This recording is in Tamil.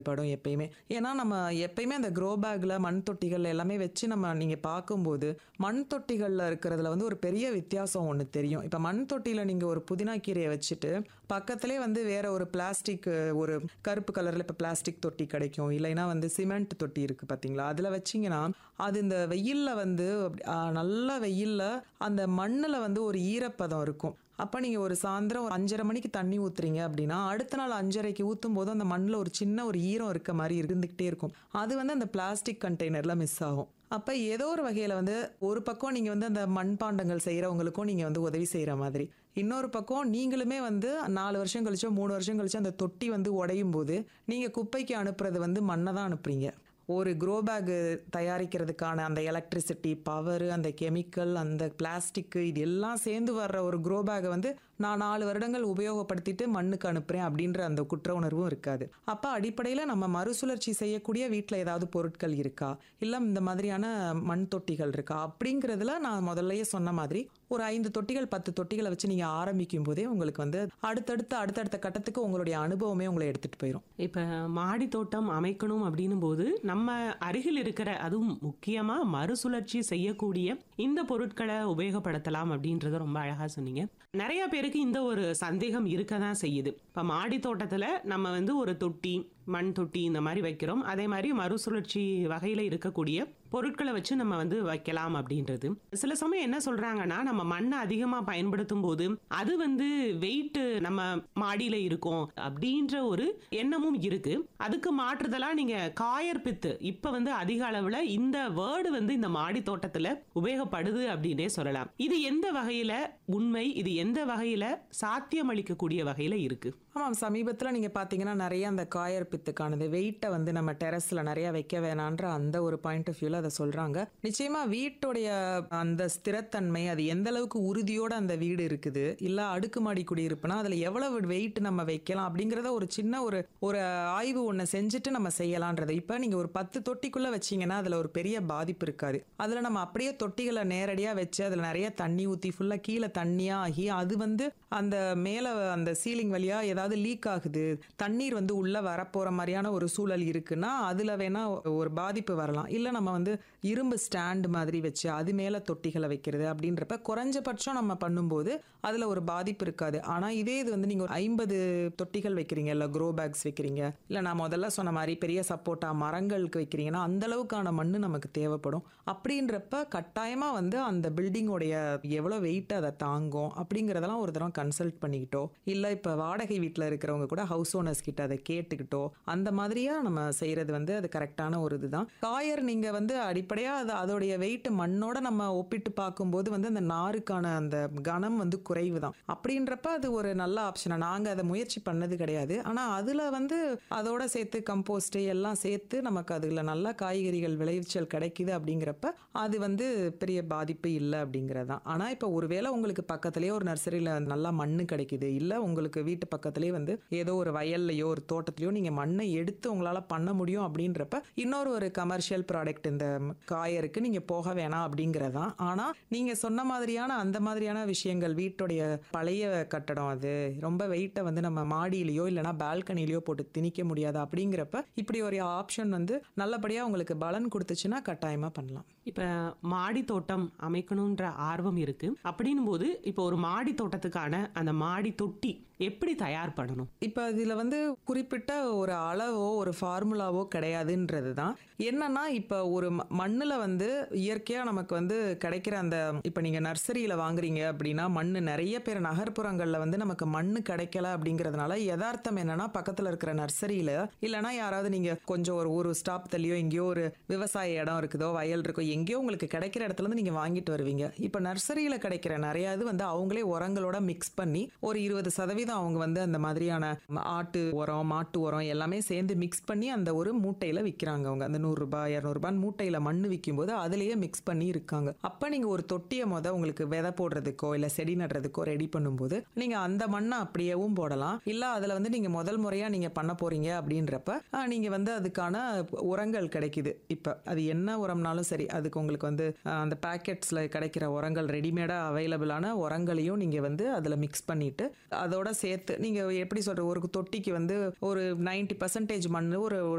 படும் எப்பயுமே ஏன்னா நம்ம எப்பயுமே அந்த க்ரோ பேக்ல மண் தொட்டிகள் எல்லாமே வச்சு நம்ம நீங்க பார்க்கும்போது மண் தொட்டிகள்ல இருக்கிறதுல வந்து ஒரு பெரிய வித்தியாசம் ஒன்று தெரியும் இப்போ மண் தொட்டியில நீங்க ஒரு புதினா கீரையை வச்சுட்டு பக்கத்திலே வந்து வேற ஒரு பிளாஸ்டிக் ஒரு கருப்பு கலர்ல இப்போ பிளாஸ்டிக் தொட்டி கிடைக்கும் இல்லைன்னா வந்து சிமெண்ட் தொட்டி இருக்கு பாத்தீங்களா அதுல வச்சீங்கன்னா அது இந்த வெயில்ல வந்து அப்படி- ஆ, நல்ல வெயில்ல அந்த மண்ணுல வந்து ஒரு ஈரப்பதம் இருக்கும் அப்போ நீங்கள் ஒரு சாயந்தரம் ஒரு அஞ்சரை மணிக்கு தண்ணி ஊத்துறீங்க அப்படின்னா அடுத்த நாள் அஞ்சரைக்கு ஊற்றும் போது அந்த மண்ணில் ஒரு சின்ன ஒரு ஈரம் இருக்க மாதிரி இருந்துக்கிட்டே இருக்கும் அது வந்து அந்த பிளாஸ்டிக் கண்டெய்னரில் மிஸ் ஆகும் அப்போ ஏதோ ஒரு வகையில் வந்து ஒரு பக்கம் நீங்கள் வந்து அந்த மண்பாண்டங்கள் செய்கிறவங்களுக்கும் நீங்கள் வந்து உதவி செய்கிற மாதிரி இன்னொரு பக்கம் நீங்களுமே வந்து நாலு வருஷம் கழிச்சோ மூணு வருஷம் கழிச்சோ அந்த தொட்டி வந்து உடையும் போது நீங்கள் குப்பைக்கு அனுப்புறது வந்து மண்ணை தான் அனுப்புறீங்க ஒரு க்ரோ பேக் தயாரிக்கிறதுக்கான அந்த எலக்ட்ரிசிட்டி பவர் அந்த கெமிக்கல் அந்த பிளாஸ்டிக் இது எல்லாம் சேர்ந்து வர்ற ஒரு க்ரோ பேக்கை வந்து நான் நாலு வருடங்கள் உபயோகப்படுத்திட்டு மண்ணுக்கு அனுப்புறேன் அப்படின்ற அந்த குற்ற உணர்வும் இருக்காது அப்போ அடிப்படையில் நம்ம மறுசுழற்சி செய்யக்கூடிய வீட்டில் ஏதாவது பொருட்கள் இருக்கா இல்லை இந்த மாதிரியான மண் தொட்டிகள் இருக்கா அப்படிங்கிறதுல நான் முதல்லயே சொன்ன மாதிரி ஒரு ஐந்து தொட்டிகள் பத்து தொட்டிகளை வச்சு நீங்கள் ஆரம்பிக்கும் போதே உங்களுக்கு வந்து அடுத்தடுத்த அடுத்தடுத்த கட்டத்துக்கு உங்களுடைய அனுபவமே உங்களை எடுத்துகிட்டு போயிடும் இப்ப மாடி தோட்டம் அமைக்கணும் அப்படின்னும் போது நம்ம அருகில் இருக்கிற அதுவும் முக்கியமா மறுசுழற்சி செய்யக்கூடிய இந்த பொருட்களை உபயோகப்படுத்தலாம் அப்படின்றத ரொம்ப அழகா சொன்னீங்க நிறைய பேருக்கு இந்த ஒரு சந்தேகம் இருக்க தான் செய்யுது இப்ப மாடி தோட்டத்துல நம்ம வந்து ஒரு தொட்டி மண் தொட்டி இந்த மாதிரி வைக்கிறோம் அதே மாதிரி மறுசுழற்சி வகையில இருக்கக்கூடிய பொருட்களை வச்சு நம்ம வந்து வைக்கலாம் அப்படின்றது சில சமயம் என்ன சொல்றாங்கன்னா நம்ம மண்ணை அதிகமா பயன்படுத்தும் போது அது வந்து வெயிட் நம்ம மாடியில இருக்கும் அப்படின்ற ஒரு எண்ணமும் இருக்கு அதுக்கு மாற்றுதலா நீங்க காயர் பித்து இப்ப வந்து அதிக அளவுல இந்த வேர்டு வந்து இந்த மாடி தோட்டத்துல உபயோகப்படுது அப்படின்னே சொல்லலாம் இது எந்த வகையில உண்மை இது எந்த வகையில சாத்தியம் அளிக்கக்கூடிய வகையில இருக்கு ஆமாம் சமீபத்தில் நீங்கள் பார்த்தீங்கன்னா நிறைய அந்த காயர் பித்துக்கானது வெயிட்டை வந்து நம்ம டெரஸில் நிறைய வைக்க வேணான்ற அந்த ஒரு பாயிண்ட் ஆஃப் வியூவில் அதை சொல்கிறாங்க நிச்சயமாக வீட்டுடைய அந்த ஸ்திரத்தன்மை அது எந்த அளவுக்கு உறுதியோட அந்த வீடு இருக்குது இல்லை அடுக்குமாடி குடியிருப்புனா அதில் எவ்வளவு வெயிட் நம்ம வைக்கலாம் அப்படிங்கிறத ஒரு சின்ன ஒரு ஒரு ஆய்வு ஒன்று செஞ்சுட்டு நம்ம செய்யலான்றது இப்போ நீங்கள் ஒரு பத்து தொட்டிக்குள்ளே வச்சீங்கன்னா அதில் ஒரு பெரிய பாதிப்பு இருக்காது அதில் நம்ம அப்படியே தொட்டிகளை நேரடியாக வச்சு அதில் நிறைய தண்ணி ஊற்றி ஃபுல்லாக கீழே தண்ணியாக ஆகி அது வந்து அந்த மேலே அந்த சீலிங் வழியாக ஏதாவது லீக் ஆகுது தண்ணீர் வந்து உள்ளே வரப்போகிற மாதிரியான ஒரு சூழல் இருக்குன்னா அதில் வேணா ஒரு பாதிப்பு வரலாம் இல்லை நம்ம வந்து இரும்பு ஸ்டாண்ட் மாதிரி வச்சு அது மேலே தொட்டிகளை வைக்கிறது அப்படின்றப்ப குறைஞ்சபட்சம் நம்ம பண்ணும்போது அதில் ஒரு பாதிப்பு இருக்காது ஆனால் இதே இது வந்து நீங்கள் ஒரு ஐம்பது தொட்டிகள் வைக்கிறீங்க இல்லை க்ரோ பேக்ஸ் வைக்கிறீங்க இல்லை நான் முதல்ல சொன்ன மாதிரி பெரிய சப்போட்டா மரங்களுக்கு வைக்கிறீங்கன்னா அந்த அளவுக்கான மண் நமக்கு தேவைப்படும் அப்படின்றப்ப கட்டாயமாக வந்து அந்த பில்டிங்கோடைய எவ்வளோ வெயிட் அதை தாங்கும் அப்படிங்கிறதெல்லாம் ஒரு தடவை கன்சல்ட் பண்ணிக்கிட்டோ இல்லை இப்போ வாடகை வீட்டில் இருக்கிறவங்க கூட ஹவுஸ் ஓனர்ஸ் கிட்ட அதை கேட்டுக்கிட்டோ அந்த மாதிரியா நம்ம செய்யறது வந்து அது கரெக்டான ஒரு இதுதான் காயர் நீங்க வந்து அடிப்படையா அது அதோடைய வெயிட் மண்ணோட நம்ம ஒப்பிட்டு பார்க்கும்போது வந்து அந்த நாருக்கான அந்த கனம் வந்து குறைவு தான் அப்படின்றப்ப அது ஒரு நல்ல ஆப்ஷனா நாங்க அதை முயற்சி பண்ணது கிடையாது ஆனா அதுல வந்து அதோட சேர்த்து கம்போஸ்ட் எல்லாம் சேர்த்து நமக்கு அதுல நல்ல காய்கறிகள் விளைவிச்சல் கிடைக்குது அப்படிங்கிறப்ப அது வந்து பெரிய பாதிப்பு இல்லை அப்படிங்கிறதான் ஆனா இப்போ ஒருவேளை உங்களுக்கு பக்கத்துலயே ஒரு நர்சரியில நல்லா மண்ணு கிடைக்குது இல்ல உங்களுக்கு வீட்டு பக்கத்துலயே வந்து ஏதோ ஒரு வயல்லையோ ஒரு தோட்டத்திலயோ நீங்க மண்ணை எடுத்து உங்களால பண்ண முடியும் அப்படின்றப்ப இன்னொரு ஒரு கமர்ஷியல் ப்ராடக்ட் இந்த காயருக்கு நீங்க போக வேணாம் அப்படிங்கிறதான் ஆனா நீங்க சொன்ன மாதிரியான அந்த மாதிரியான விஷயங்கள் வீட்டுடைய பழைய கட்டடம் அது ரொம்ப வெயிட்டை வந்து நம்ம மாடியிலயோ இல்லைன்னா பால்கனிலயோ போட்டு திணிக்க முடியாது அப்படிங்கிறப்ப இப்படி ஒரு ஆப்ஷன் வந்து நல்லபடியா உங்களுக்கு பலன் கொடுத்துச்சுன்னா கட்டாயமா பண்ணலாம் இப்ப மாடி தோட்டம் அமைக்கணும்ன்ற ஆர்வம் இருக்கு அப்படின்னும் போது இப்போ ஒரு மாடி தோட்டத்துக்கான அந்த மாடி தொட்டி எப்படி தயார் பண்ணணும் இப்போ இதில் வந்து குறிப்பிட்ட ஒரு அளவோ ஒரு ஃபார்முலாவோ கிடையாதுன்றது தான் என்னன்னா இப்போ ஒரு மண்ணில் வந்து இயற்கையாக நமக்கு வந்து கிடைக்கிற அந்த இப்போ நீங்கள் நர்சரியில் வாங்குறீங்க அப்படின்னா மண் நிறைய பேர் நகர்ப்புறங்களில் வந்து நமக்கு மண் கிடைக்கல அப்படிங்கிறதுனால யதார்த்தம் என்னன்னா பக்கத்தில் இருக்கிற நர்சரியில் இல்லைன்னா யாராவது நீங்கள் கொஞ்சம் ஒரு ஒரு ஸ்டாப் தள்ளியோ எங்கேயோ ஒரு விவசாய இடம் இருக்குதோ வயல் இருக்கோ எங்கேயோ உங்களுக்கு கிடைக்கிற இடத்துல இருந்து நீங்கள் வாங்கிட்டு வருவீங்க இப்போ நர்சரியில் கிடைக்கிற நிறைய இது வந்து அவங்களே உரங்களோட மிக்ஸ் பண்ணி ஒரு இருபது சதவீதம் அவங்க வந்து அந்த மாதிரியான ஆட்டு உரம் மாட்டு உரம் எல்லாமே சேர்ந்து மிக்ஸ் பண்ணி அந்த ஒரு மூட்டையில விற்கிறாங்க அவங்க அந்த நூறுரூபா இரநூறுபான்னு மூட்டையில மண் விற்கும்போது அதுலயே மிக்ஸ் பண்ணி இருக்காங்க அப்ப நீங்க ஒரு தொட்டியை முத உங்களுக்கு விதை போடுறதுக்கோ இல்ல செடி நடுறதுக்கோ ரெடி பண்ணும்போது நீங்க அந்த மண்ணை அப்படியேவும் போடலாம் இல்ல அதுல வந்து நீங்க முதல் முறையா நீங்க பண்ண போறீங்க அப்படின்றப்ப ஆஹ், நீங்க வந்து அதுக்கான உரங்கள் கிடைக்குது இப்ப அது என்ன உரம்னாலும் சரி அதுக்கு உங்களுக்கு வந்து ஆஹ், அந்த பேக்கெட்ஸ்ல கிடைக்கிற உரங்கள் ரெடிமேடா அவைலபிளான உரங்களையும் நீங்க வந்து அதுல மிக்ஸ் பண்ணிட்டு அதோட சேர்த்து நீங்க எப்படி சொல்ற ஒரு தொட்டிக்கு வந்து ஒரு 90% பர்சன்டேஜ் மண் ஒரு